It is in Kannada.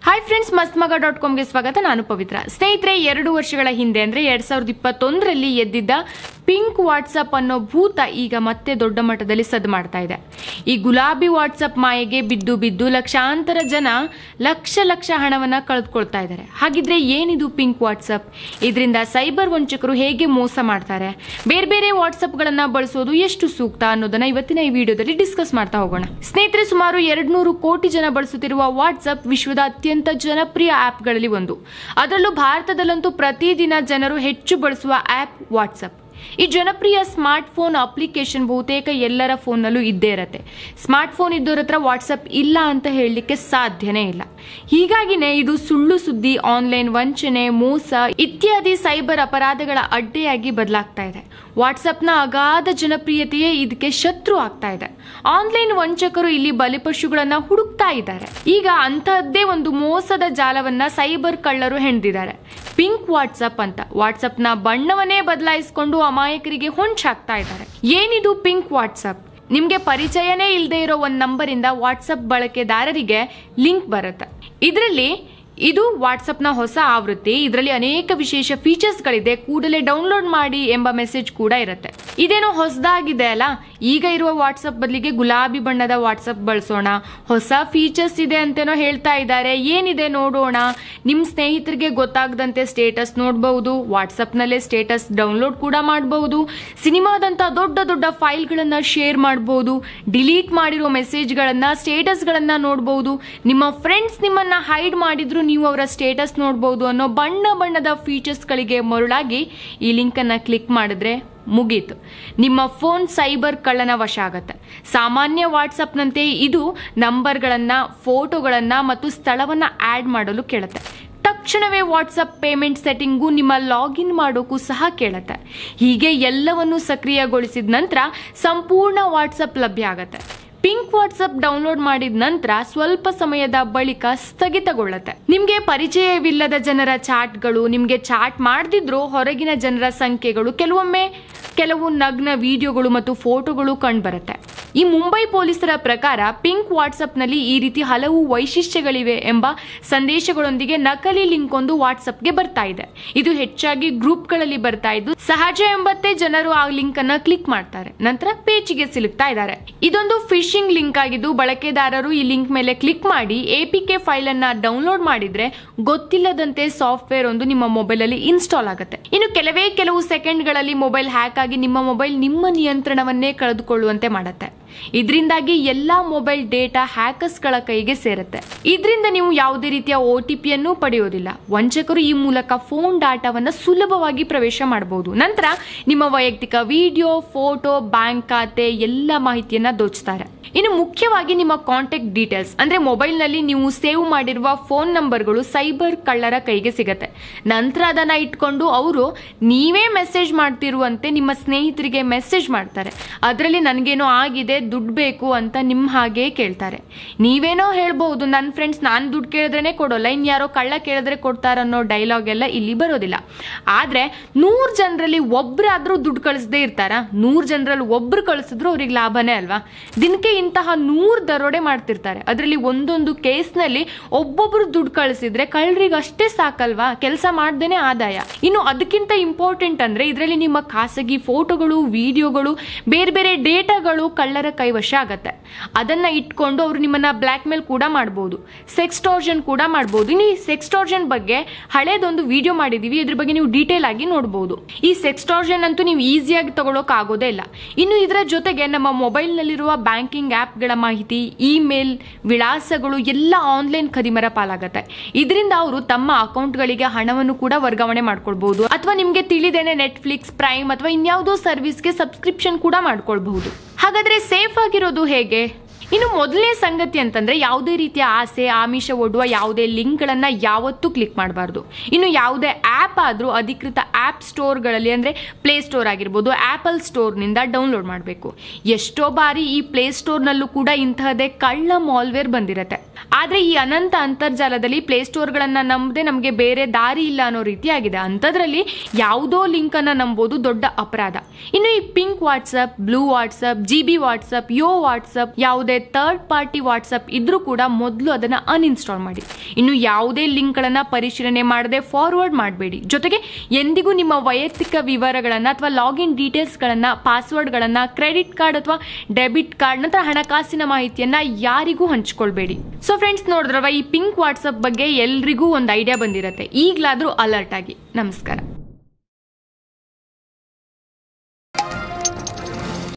ಹಾಯ್ ಫ್ರೆಂಡ್ಸ್ ಮಸ್ತ್ ಮಗ ಡಾಟ್ ಕಾಮ್ಗೆ ಸ್ವಾಗತ ನಾನು ಪವಿತ್ರ ಸ್ನೇಹಿತರೆ ಎರಡು ವರ್ಷಗಳ ಹಿಂದೆ ಅಂದ್ರೆ ಎರಡ್ ಸಾವಿರದ ಇಪ್ಪತ್ತೊಂದರಲ್ಲಿ ಎದ್ದಿದ್ದ ಪಿಂಕ್ ವಾಟ್ಸಪ್ ಅನ್ನೋ ಭೂತ ಈಗ ಮತ್ತೆ ದೊಡ್ಡ ಮಟ್ಟದಲ್ಲಿ ಸದ್ದು ಮಾಡ್ತಾ ಇದೆ ಈ ಗುಲಾಬಿ ವಾಟ್ಸಪ್ ಮಾಯೆಗೆ ಬಿದ್ದು ಬಿದ್ದು ಲಕ್ಷಾಂತರ ಜನ ಲಕ್ಷ ಲಕ್ಷ ಹಣವನ್ನ ಕಳೆದುಕೊಳ್ತಾ ಇದ್ದಾರೆ ಹಾಗಿದ್ರೆ ಏನಿದು ಪಿಂಕ್ ವಾಟ್ಸಪ್ ಇದರಿಂದ ಸೈಬರ್ ವಂಚಕರು ಹೇಗೆ ಮೋಸ ಮಾಡ್ತಾರೆ ಬೇರೆ ಬೇರೆ ವಾಟ್ಸಪ್ಗಳನ್ನ ಬಳಸೋದು ಎಷ್ಟು ಸೂಕ್ತ ಅನ್ನೋದನ್ನ ಇವತ್ತಿನ ಈ ವಿಡಿಯೋದಲ್ಲಿ ಡಿಸ್ಕಸ್ ಮಾಡ್ತಾ ಹೋಗೋಣ ಸ್ನೇಹಿತರೆ ಸುಮಾರು ಎರಡ್ನೂರು ಕೋಟಿ ಜನ ಬಳಸುತ್ತಿರುವ ವಾಟ್ಸಪ್ ವಿಶ್ವದ ಅತ್ಯಂತ ಜನಪ್ರಿಯ ಆಪ್ಗಳಲ್ಲಿ ಒಂದು ಅದರಲ್ಲೂ ಭಾರತದಲ್ಲಂತೂ ಪ್ರತಿದಿನ ಜನರು ಹೆಚ್ಚು ಬಳಸುವ ಆಪ್ ವಾಟ್ಸಪ್ ಈ ಜನಪ್ರಿಯ ಸ್ಮಾರ್ಟ್ ಫೋನ್ ಅಪ್ಲಿಕೇಶನ್ ಬಹುತೇಕ ಎಲ್ಲರ ಫೋನ್ನಲ್ಲೂ ಇದ್ದೇ ಇರತ್ತೆ ಸ್ಮಾರ್ಟ್ ಫೋನ್ ಇದ್ದವ್ರ ಹತ್ರ ವಾಟ್ಸಪ್ ಇಲ್ಲ ಅಂತ ಹೇಳಲಿಕ್ಕೆ ಸಾಧ್ಯನೇ ಇಲ್ಲ ಹೀಗಾಗಿನೇ ಇದು ಸುಳ್ಳು ಸುದ್ದಿ ಆನ್ಲೈನ್ ವಂಚನೆ ಮೋಸ ಇತ್ಯಾದಿ ಸೈಬರ್ ಅಪರಾಧಗಳ ಅಡ್ಡೆಯಾಗಿ ಬದಲಾಗ್ತಾ ಇದೆ ವಾಟ್ಸಪ್ನ ಅಗಾಧ ಜನಪ್ರಿಯತೆಯೇ ಇದಕ್ಕೆ ಶತ್ರು ಆಗ್ತಾ ಇದೆ ಆನ್ಲೈನ್ ವಂಚಕರು ಇಲ್ಲಿ ಬಲಿಪಶುಗಳನ್ನ ಹುಡುಕ್ತಾ ಇದ್ದಾರೆ ಈಗ ಅಂತಹದ್ದೇ ಒಂದು ಮೋಸದ ಜಾಲವನ್ನ ಸೈಬರ್ ಕಳ್ಳರು ಹೆಣೆದಿದ್ದಾರೆ ಪಿಂಕ್ ವಾಟ್ಸಪ್ ಅಂತ ವಾಟ್ಸಪ್ನ ಬಣ್ಣವನ್ನೇ ಬದಲಾಯಿಸಿಕೊಂಡು ಅಮಾಯಕರಿಗೆ ಹೊಂಚಾಕ್ತಾ ಇದ್ದಾರೆ ಏನಿದು ಪಿಂಕ್ ವಾಟ್ಸಪ್ ನಿಮ್ಗೆ ಪರಿಚಯನೇ ಇಲ್ಲದೆ ಇರೋ ಒಂದು ನಂಬರಿಂದ ವಾಟ್ಸಪ್ ಬಳಕೆದಾರರಿಗೆ ಲಿಂಕ್ ಬರುತ್ತೆ ಇದರಲ್ಲಿ ಇದು ವಾಟ್ಸಪ್ನ ಹೊಸ ಆವೃತ್ತಿ ಇದರಲ್ಲಿ ಅನೇಕ ವಿಶೇಷ ಫೀಚರ್ಸ್ಗಳಿದೆ ಕೂಡಲೇ ಡೌನ್ಲೋಡ್ ಮಾಡಿ ಎಂಬ ಮೆಸೇಜ್ ಕೂಡ ಇರುತ್ತೆ ಇದೇನೋ ಹೊಸದಾಗಿದೆ ಅಲ್ಲ ಈಗ ಇರುವ ವಾಟ್ಸಪ್ ಬದಲಿಗೆ ಗುಲಾಬಿ ಬಣ್ಣದ ವಾಟ್ಸಪ್ ಬಳಸೋಣ ಹೊಸ ಫೀಚರ್ಸ್ ಇದೆ ಅಂತೇನೋ ಹೇಳ್ತಾ ಇದ್ದಾರೆ ಏನಿದೆ ನೋಡೋಣ ನಿಮ್ಮ ಸ್ನೇಹಿತರಿಗೆ ಗೊತ್ತಾಗದಂತೆ ಸ್ಟೇಟಸ್ ನೋಡಬಹುದು ವಾಟ್ಸಪ್ನಲ್ಲೇ ಸ್ಟೇಟಸ್ ಡೌನ್ಲೋಡ್ ಕೂಡ ಮಾಡಬಹುದು ಸಿನಿಮಾದಂಥ ದೊಡ್ಡ ದೊಡ್ಡ ಫೈಲ್ಗಳನ್ನು ಶೇರ್ ಮಾಡಬಹುದು ಡಿಲೀಟ್ ಮಾಡಿರೋ ಮೆಸೇಜ್ಗಳನ್ನು ಸ್ಟೇಟಸ್ಗಳನ್ನು ನೋಡಬಹುದು ನಿಮ್ಮ ಫ್ರೆಂಡ್ಸ್ ನಿಮ್ಮನ್ನ ಹೈಡ್ ಮಾಡಿದ್ರು ನೀವು ಅವರ ಸ್ಟೇಟಸ್ ನೋಡಬಹುದು ಅನ್ನೋ ಬಣ್ಣ ಬಣ್ಣದ ಫೀಚರ್ಸ್ಗಳಿಗೆ ಮರುಳಾಗಿ ಈ ಲಿಂಕನ್ನು ಕ್ಲಿಕ್ ಮಾಡಿದ್ರೆ ಮುಗೀತು ನಿಮ್ಮ ಫೋನ್ ಸೈಬರ್ ಕಳ್ಳನ ವಶ ಆಗತ್ತೆ ಸಾಮಾನ್ಯ ವಾಟ್ಸಪ್ನಂತೆ ಇದು ನಂಬರ್ಗಳನ್ನು ಫೋಟೋಗಳನ್ನು ಮತ್ತು ಸ್ಥಳವನ್ನು ಆ್ಯಡ್ ಮಾಡಲು ಕೇಳುತ್ತೆ ತಕ್ಷಣವೇ ವಾಟ್ಸಪ್ ಪೇಮೆಂಟ್ ಸೆಟ್ಟಿಂಗು ನಿಮ್ಮ ಲಾಗಿನ್ ಮಾಡೋಕ್ಕೂ ಸಹ ಕೇಳುತ್ತೆ ಹೀಗೆ ಎಲ್ಲವನ್ನು ಸಕ್ರಿಯಗೊಳಿಸಿದ ನಂತರ ಸಂಪೂರ್ಣ ವಾಟ್ಸಪ್ ಲಭ್ಯ ಆಗತ್ತೆ ಪಿಂಕ್ ವಾಟ್ಸಪ್ ಡೌನ್ಲೋಡ್ ಮಾಡಿದ ನಂತರ ಸ್ವಲ್ಪ ಸಮಯದ ಬಳಿಕ ಸ್ಥಗಿತಗೊಳ್ಳುತ್ತೆ ನಿಮ್ಗೆ ಪರಿಚಯವಿಲ್ಲದ ಜನರ ಚಾಟ್ಗಳು ನಿಮ್ಗೆ ಚಾಟ್ ಮಾಡದಿದ್ರು ಹೊರಗಿನ ಜನರ ಸಂಖ್ಯೆಗಳು ಕೆಲವೊಮ್ಮೆ ಕೆಲವು ನಗ್ನ ವಿಡಿಯೋಗಳು ಮತ್ತು ಫೋಟೋಗಳು ಕಂಡುಬರುತ್ತೆ ಈ ಮುಂಬೈ ಪೊಲೀಸರ ಪ್ರಕಾರ ಪಿಂಕ್ ವಾಟ್ಸಪ್ನಲ್ಲಿ ಈ ರೀತಿ ಹಲವು ವೈಶಿಷ್ಟ್ಯಗಳಿವೆ ಎಂಬ ಸಂದೇಶಗಳೊಂದಿಗೆ ನಕಲಿ ಲಿಂಕ್ ಒಂದು ವಾಟ್ಸಪ್ಗೆ ಬರ್ತಾ ಇದೆ ಇದು ಹೆಚ್ಚಾಗಿ ಗ್ರೂಪ್ಗಳಲ್ಲಿ ಬರ್ತಾ ಇದ್ದು ಸಹಜ ಎಂಬತ್ತೇ ಜನರು ಆ ಲಿಂಕ್ ಅನ್ನ ಕ್ಲಿಕ್ ಮಾಡ್ತಾರೆ ನಂತರ ಪೇಜಿಗೆ ಸಿಲುಕ್ತಾ ಇದ್ದಾರೆ ಇದೊಂದು ಫಿಶಿಂಗ್ ಲಿಂಕ್ ಆಗಿದ್ದು ಬಳಕೆದಾರರು ಈ ಲಿಂಕ್ ಮೇಲೆ ಕ್ಲಿಕ್ ಮಾಡಿ ಎಪಿಕೆ ಫೈಲ್ ಅನ್ನ ಡೌನ್ಲೋಡ್ ಮಾಡಿದ್ರೆ ಗೊತ್ತಿಲ್ಲದಂತೆ ಸಾಫ್ಟ್ವೇರ್ ಒಂದು ನಿಮ್ಮ ಮೊಬೈಲ್ ಅಲ್ಲಿ ಇನ್ಸ್ಟಾಲ್ ಆಗುತ್ತೆ ಇನ್ನು ಕೆಲವೇ ಕೆಲವು ಸೆಕೆಂಡ್ಗಳಲ್ಲಿ ಮೊಬೈಲ್ ಹ್ಯಾಕ್ ಆಗಿ ನಿಮ್ಮ ಮೊಬೈಲ್ ನಿಮ್ಮ ನಿಯಂತ್ರಣವನ್ನೇ ಕಳೆದುಕೊಳ್ಳುವಂತೆ ಮಾಡುತ್ತೆ ಇದರಿಂದಾಗಿ ಎಲ್ಲಾ ಮೊಬೈಲ್ ಡೇಟಾ ಹ್ಯಾಕರ್ಸ್ಗಳ ಕೈಗೆ ಸೇರುತ್ತೆ ಇದರಿಂದ ನೀವು ಯಾವುದೇ ರೀತಿಯ ಒ ಟಿ ಪಿಯನ್ನು ಪಡೆಯೋದಿಲ್ಲ ವಂಚಕರು ಈ ಮೂಲಕ ಫೋನ್ ಡಾಟಾವನ್ನು ಸುಲಭವಾಗಿ ಪ್ರವೇಶ ಮಾಡಬಹುದು ನಂತರ ನಿಮ್ಮ ವೈಯಕ್ತಿಕ ವಿಡಿಯೋ ಫೋಟೋ ಬ್ಯಾಂಕ್ ಖಾತೆ ಎಲ್ಲ ಮಾಹಿತಿಯನ್ನ ದೋಚ್ತಾರೆ ಇನ್ನು ಮುಖ್ಯವಾಗಿ ನಿಮ್ಮ ಕಾಂಟ್ಯಾಕ್ಟ್ ಡೀಟೇಲ್ಸ್ ಅಂದ್ರೆ ಮೊಬೈಲ್ನಲ್ಲಿ ನೀವು ಸೇವ್ ಮಾಡಿರುವ ಫೋನ್ ನಂಬರ್ಗಳು ಸೈಬರ್ ಕಳ್ಳರ ಕೈಗೆ ಸಿಗತ್ತೆ ನಂತರ ಅದನ್ನ ಇಟ್ಕೊಂಡು ಅವರು ನೀವೇ ಮೆಸೇಜ್ ಮಾಡ್ತಿರುವಂತೆ ನಿಮ್ಮ ಸ್ನೇಹಿತರಿಗೆ ಮೆಸೇಜ್ ಮಾಡ್ತಾರೆ ಅದರಲ್ಲಿ ನನಗೇನೋ ಆಗಿದೆ ದುಡ್ಡು ಬೇಕು ಅಂತ ನಿಮ್ಮ ಹಾಗೆ ಕೇಳ್ತಾರೆ ನೀವೇನೋ ಹೇಳ್ಬಹುದು ನನ್ನ ಫ್ರೆಂಡ್ಸ್ ನಾನು ದುಡ್ಡು ಕೇಳಿದ್ರೇನೆ ಕೊಡೋಲ್ಲ ಇನ್ ಯಾರೋ ಕಳ್ಳ ಕೇಳಿದ್ರೆ ಕೊಡ್ತಾರನ್ನೋ ಡೈಲಾಗ್ ಎಲ್ಲ ಇಲ್ಲಿ ಬರೋದಿಲ್ಲ ಆದ್ರೆ ನೂರು ಜನರಲ್ಲಿ ಒಬ್ರಾದ್ರೂ ದುಡ್ಡು ಕಳಿಸದೇ ಇರ್ತಾರ ನೂರು ಜನರಲ್ಲಿ ಒಬ್ರು ಕಳಿಸಿದ್ರು ಅವ್ರಿಗೆ ಲಾಭನೇ ಅಲ್ವಾ ದಿನಕ್ಕೆ ಇಂತಹ ನೂರು ದರೋಡೆ ಮಾಡ್ತಿರ್ತಾರೆ ಅದರಲ್ಲಿ ಒಂದೊಂದು ಕೇಸ್ನಲ್ಲಿ ಒಬ್ಬೊಬ್ರು ದುಡ್ಡು ಕಳಿಸಿದ್ರೆ ಕಳ್ಳರಿಗೆ ಅಷ್ಟೇ ಸಾಕಲ್ವಾ ಕೆಲಸ ಮಾಡ್ದೇನೆ ಆದಾಯ ಇನ್ನು ಅದಕ್ಕಿಂತ ಇಂಪಾರ್ಟೆಂಟ್ ಅಂದ್ರೆ ಇದರಲ್ಲಿ ನಿಮ್ಮ ಖಾಸಗಿ ಫೋಟೋಗಳು ವಿಡಿಯೋಗಳು ಬೇರೆ ಬೇರೆ ಡೇಟಾಗಳು ಕಳ್ಳರ ಕೈವಶ ಆಗತ್ತೆ ಅದನ್ನ ಇಟ್ಕೊಂಡು ಅವರು ನಿಮ್ಮನ್ನ ಬ್ಲ್ಯಾಕ್ ಮೇಲ್ ಕೂಡ ಮಾಡಬಹುದು ಸೆಕ್ಸ್ಟಾರ್ಜನ್ ಕೂಡ ಮಾಡಬಹುದು ಇನ್ನು ಈ ಸೆಕ್ಸ್ಟಾರ್ಜನ್ ಬಗ್ಗೆ ಹಳೇದೊಂದು ವಿಡಿಯೋ ಮಾಡಿದೀವಿ ಇದ್ರ ಬಗ್ಗೆ ನೀವು ಡೀಟೇಲ್ ಆಗಿ ನೋಡಬಹುದು ಈ ಸೆಕ್ಸ್ಟಾರ್ಜನ್ ಅಂತೂ ನೀವು ಈಸಿಯಾಗಿ ತಗೊಳಕ್ ಆಗೋದೇ ಇಲ್ಲ ಇನ್ನು ಇದರ ಜೊತೆಗೆ ನಮ್ಮ ಮೊಬೈಲ್ ನಲ್ಲಿರುವ ಬ್ಯಾಂಕಿಂಗ್ ಆ್ಯಪ್ಗಳ ಮಾಹಿತಿ ಇಮೇಲ್ ವಿಳಾಸಗಳು ಎಲ್ಲ ಆನ್ಲೈನ್ ಖದಿಮರ ಪಾಲಾಗತ್ತೆ ಇದರಿಂದ ಅವರು ತಮ್ಮ ಅಕೌಂಟ್ಗಳಿಗೆ ಹಣವನ್ನು ಕೂಡ ವರ್ಗಾವಣೆ ಮಾಡ್ಕೊಳ್ಬಹುದು ಅಥವಾ ನಿಮಗೆ ತಿಳಿದೇನೆ ನೆಟ್ಫ್ಲಿಕ್ಸ್ ಪ್ರೈಮ್ ಅಥವಾ ಇನ್ಯಾವುದೋ ಸರ್ವಿಸ್ಗೆ ಸಬ್ಸ್ಕ್ರಿಪ್ಷನ್ ಕೂಡ ಮಾಡ್ಕೊಳ್ಬಹುದು ಹಾಗಾದ್ರೆ ಸೇಫ್ ಆಗಿರೋದು ಹೇಗೆ ಇನ್ನು ಮೊದಲನೇ ಸಂಗತಿ ಅಂತಂದ್ರೆ ಯಾವುದೇ ರೀತಿಯ ಆಸೆ ಆಮಿಷ ಒಡ್ಡುವ ಯಾವುದೇ ಲಿಂಕ್ಗಳನ್ನ ಯಾವತ್ತೂ ಕ್ಲಿಕ್ ಮಾಡಬಾರ್ದು ಇನ್ನು ಯಾವುದೇ ಆ್ಯಪ್ ಆದರೂ ಅಧಿಕೃತ ಆ್ಯಪ್ ಸ್ಟೋರ್ಗಳಲ್ಲಿ ಅಂದರೆ ಪ್ಲೇ ಸ್ಟೋರ್ ಆಗಿರ್ಬೋದು ಆ್ಯಪಲ್ ಸ್ಟೋರ್ನಿಂದ ಡೌನ್ಲೋಡ್ ಮಾಡಬೇಕು ಎಷ್ಟೋ ಬಾರಿ ಈ ಪ್ಲೇ ಸ್ಟೋರ್ನಲ್ಲೂ ಕೂಡ ಇಂತಹದೇ ಕಳ್ಳ ಮಾಲ್ವೇರ್ ಬಂದಿರತ್ತೆ ಆದರೆ ಈ ಅನಂತ ಅಂತರ್ಜಾಲದಲ್ಲಿ ಪ್ಲೇ ಸ್ಟೋರ್ಗಳನ್ನು ನಂಬದೆ ನಮಗೆ ಬೇರೆ ದಾರಿ ಇಲ್ಲ ಅನ್ನೋ ರೀತಿ ಆಗಿದೆ ಅಂಥದ್ರಲ್ಲಿ ಯಾವುದೋ ಲಿಂಕನ್ನು ನಂಬೋದು ದೊಡ್ಡ ಅಪರಾಧ ಇನ್ನು ಈ pink WhatsApp blue WhatsApp G B WhatsApp Yo WhatsApp ಯಾವುದೇ ಥರ್ಡ್ ಪಾರ್ಟಿ ವಾಟ್ಸಪ್ ಇದ್ರೂ ಕೂಡ ಮೊದಲು ಅದನ್ನ ಅನ್ಇನ್ಸ್ಟಾಲ್ ಮಾಡಿ ಇನ್ನು ಯಾವುದೇ ಲಿಂಕ್ಗಳನ್ನು ಪರಿಶೀಲನೆ ಮಾಡದೆ ಫಾರ್ವರ್ಡ್ ಮಾಡಬೇಡಿ ಜೊತೆಗೆ ಎಂದಿಗೂ ನಿಮ್ಮ ವೈಯಕ್ತಿಕ ವಿವರಗಳನ್ನು ಅಥವಾ ಲಾಗಿನ್ ಡೀಟೇಲ್ಸ್ಗಳನ್ನು ಪಾಸ್ವರ್ಡ್ಗಳನ್ನು ಕ್ರೆಡಿಟ್ ಕಾರ್ಡ್ ಅಥವಾ ಡೆಬಿಟ್ ಕಾರ್ಡ್ ನಂತರ ಹಣಕಾಸಿನ ಮಾಹಿತಿಯನ್ನ ಯಾರಿಗೂ ಹಂಚ್ಕೊಳ್ಬೇಡಿ ಸೊ ಫ್ರೆಂಡ್ಸ್ ನೋಡಿದ್ರವ ಈ ಪಿಂಕ್ ವಾಟ್ಸಪ್ ಬಗ್ಗೆ ಎಲ್ರಿಗೂ ಒಂದು ಐಡಿಯಾ ಬಂದಿರತ್ತೆ ಈಗಲಾದ್ರೂ ಅಲರ್ಟ್ ಆಗಿ ನಮಸ್ಕಾರ